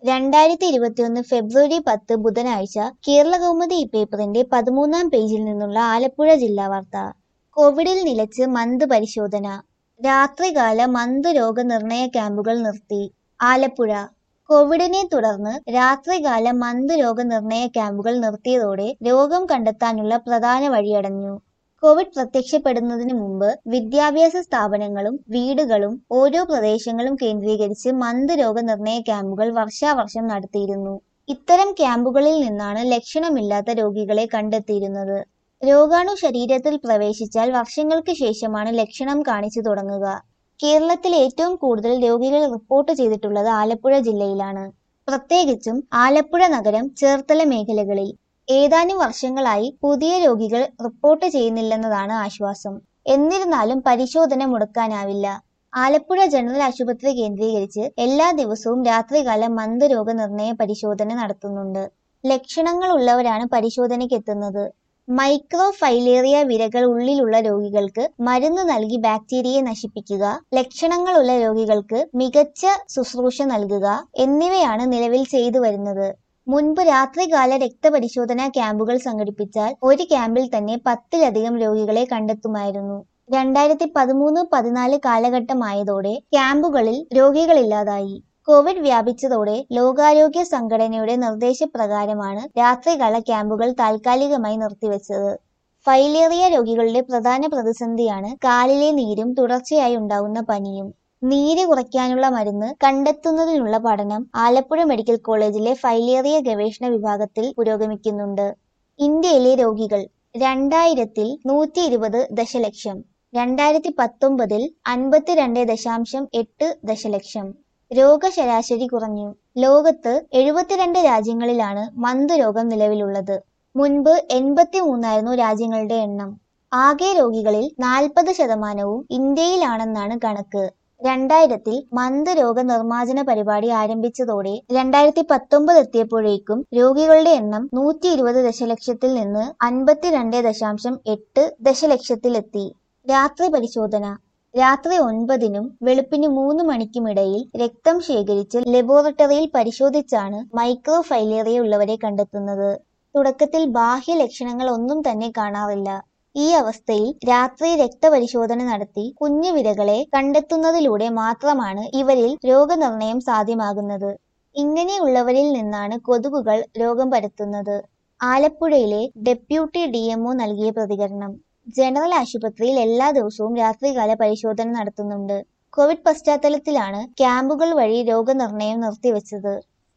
രണ്ടായിരത്തി ഇരുപത്തിയൊന്ന് ഫെബ്രുവരി പത്ത് ബുധനാഴ്ച കേരളകൗമുദി ഈ പേപ്പറിന്റെ പതിമൂന്നാം പേജിൽ നിന്നുള്ള ആലപ്പുഴ ജില്ലാ വാർത്ത കോവിഡിൽ നിലച്ച് മന്ത് പരിശോധന രാത്രികാല മന്ത് രോഗനിർണയ ക്യാമ്പുകൾ നിർത്തി ആലപ്പുഴ കോവിഡിനെ തുടർന്ന് രാത്രികാല മന്ത് രോഗനിർണയ ക്യാമ്പുകൾ നിർത്തിയതോടെ രോഗം കണ്ടെത്താനുള്ള പ്രധാന വഴിയടഞ്ഞു കോവിഡ് പ്രത്യക്ഷപ്പെടുന്നതിന് മുമ്പ് വിദ്യാഭ്യാസ സ്ഥാപനങ്ങളും വീടുകളും ഓരോ പ്രദേശങ്ങളും കേന്ദ്രീകരിച്ച് മന്ത് രോഗനിർണയ ക്യാമ്പുകൾ വർഷാവർഷം നടത്തിയിരുന്നു ഇത്തരം ക്യാമ്പുകളിൽ നിന്നാണ് ലക്ഷണമില്ലാത്ത രോഗികളെ കണ്ടെത്തിയിരുന്നത് രോഗാണു ശരീരത്തിൽ പ്രവേശിച്ചാൽ വർഷങ്ങൾക്ക് ശേഷമാണ് ലക്ഷണം കാണിച്ചു തുടങ്ങുക കേരളത്തിൽ ഏറ്റവും കൂടുതൽ രോഗികൾ റിപ്പോർട്ട് ചെയ്തിട്ടുള്ളത് ആലപ്പുഴ ജില്ലയിലാണ് പ്രത്യേകിച്ചും ആലപ്പുഴ നഗരം ചേർത്തല മേഖലകളിൽ ഏതാനും വർഷങ്ങളായി പുതിയ രോഗികൾ റിപ്പോർട്ട് ചെയ്യുന്നില്ലെന്നതാണ് ആശ്വാസം എന്നിരുന്നാലും പരിശോധന മുടക്കാനാവില്ല ആലപ്പുഴ ജനറൽ ആശുപത്രി കേന്ദ്രീകരിച്ച് എല്ലാ ദിവസവും രാത്രികാല മന്ത് രോഗനിർണയ പരിശോധന നടത്തുന്നുണ്ട് ലക്ഷണങ്ങൾ ഉള്ളവരാണ് പരിശോധനയ്ക്ക് എത്തുന്നത് മൈക്രോ ഫൈലേറിയ വിരകൾ ഉള്ളിലുള്ള രോഗികൾക്ക് മരുന്ന് നൽകി ബാക്ടീരിയയെ നശിപ്പിക്കുക ലക്ഷണങ്ങളുള്ള രോഗികൾക്ക് മികച്ച ശുശ്രൂഷ നൽകുക എന്നിവയാണ് നിലവിൽ ചെയ്തു വരുന്നത് മുൻപ് രാത്രികാല രക്തപരിശോധനാ ക്യാമ്പുകൾ സംഘടിപ്പിച്ചാൽ ഒരു ക്യാമ്പിൽ തന്നെ പത്തിലധികം രോഗികളെ കണ്ടെത്തുമായിരുന്നു രണ്ടായിരത്തി പതിമൂന്ന് പതിനാല് കാലഘട്ടമായതോടെ ക്യാമ്പുകളിൽ രോഗികളില്ലാതായി കോവിഡ് വ്യാപിച്ചതോടെ ലോകാരോഗ്യ സംഘടനയുടെ നിർദ്ദേശപ്രകാരമാണ് രാത്രികാല ക്യാമ്പുകൾ താൽക്കാലികമായി നിർത്തിവെച്ചത് ഫൈലേറിയ രോഗികളുടെ പ്രധാന പ്രതിസന്ധിയാണ് കാലിലെ നീരും തുടർച്ചയായി ഉണ്ടാകുന്ന പനിയും നീര് കുറയ്ക്കാനുള്ള മരുന്ന് കണ്ടെത്തുന്നതിനുള്ള പഠനം ആലപ്പുഴ മെഡിക്കൽ കോളേജിലെ ഫൈലേറിയ ഗവേഷണ വിഭാഗത്തിൽ പുരോഗമിക്കുന്നുണ്ട് ഇന്ത്യയിലെ രോഗികൾ രണ്ടായിരത്തിൽ നൂറ്റി ഇരുപത് ദശലക്ഷം രണ്ടായിരത്തി പത്തൊമ്പതിൽ അൻപത്തിരണ്ട് ദശാംശം എട്ട് ദശലക്ഷം രോഗശരാശരി കുറഞ്ഞു ലോകത്ത് എഴുപത്തിരണ്ട് രാജ്യങ്ങളിലാണ് മന്ത് രോഗം നിലവിലുള്ളത് മുൻപ് എൺപത്തി മൂന്നായിരുന്നു രാജ്യങ്ങളുടെ എണ്ണം ആകെ രോഗികളിൽ നാൽപ്പത് ശതമാനവും ഇന്ത്യയിലാണെന്നാണ് കണക്ക് രണ്ടായിരത്തിൽ മന്ത് രോഗ നിർമ്മാർജ്ജന പരിപാടി ആരംഭിച്ചതോടെ രണ്ടായിരത്തി പത്തൊമ്പത് എത്തിയപ്പോഴേക്കും രോഗികളുടെ എണ്ണം നൂറ്റി ഇരുപത് ദശലക്ഷത്തിൽ നിന്ന് അൻപത്തിരണ്ട് ദശാംശം എട്ട് ദശലക്ഷത്തിലെത്തി രാത്രി പരിശോധന രാത്രി ഒൻപതിനും വെളുപ്പിന് മൂന്ന് മണിക്കുമിടയിൽ രക്തം ശേഖരിച്ച് ലബോറട്ടറിയിൽ പരിശോധിച്ചാണ് മൈക്രോ ഫൈലേറിയ ഉള്ളവരെ കണ്ടെത്തുന്നത് തുടക്കത്തിൽ ബാഹ്യ ലക്ഷണങ്ങൾ ഒന്നും തന്നെ കാണാറില്ല ഈ അവസ്ഥയിൽ രാത്രി രക്തപരിശോധന നടത്തി കുഞ്ഞു വിരകളെ കണ്ടെത്തുന്നതിലൂടെ മാത്രമാണ് ഇവരിൽ രോഗനിർണയം സാധ്യമാകുന്നത് ഇങ്ങനെയുള്ളവരിൽ നിന്നാണ് കൊതുകുകൾ രോഗം പരത്തുന്നത് ആലപ്പുഴയിലെ ഡെപ്യൂട്ടി ഡി നൽകിയ പ്രതികരണം ജനറൽ ആശുപത്രിയിൽ എല്ലാ ദിവസവും രാത്രികാല പരിശോധന നടത്തുന്നുണ്ട് കോവിഡ് പശ്ചാത്തലത്തിലാണ് ക്യാമ്പുകൾ വഴി രോഗനിർണയം നിർത്തിവെച്ചത്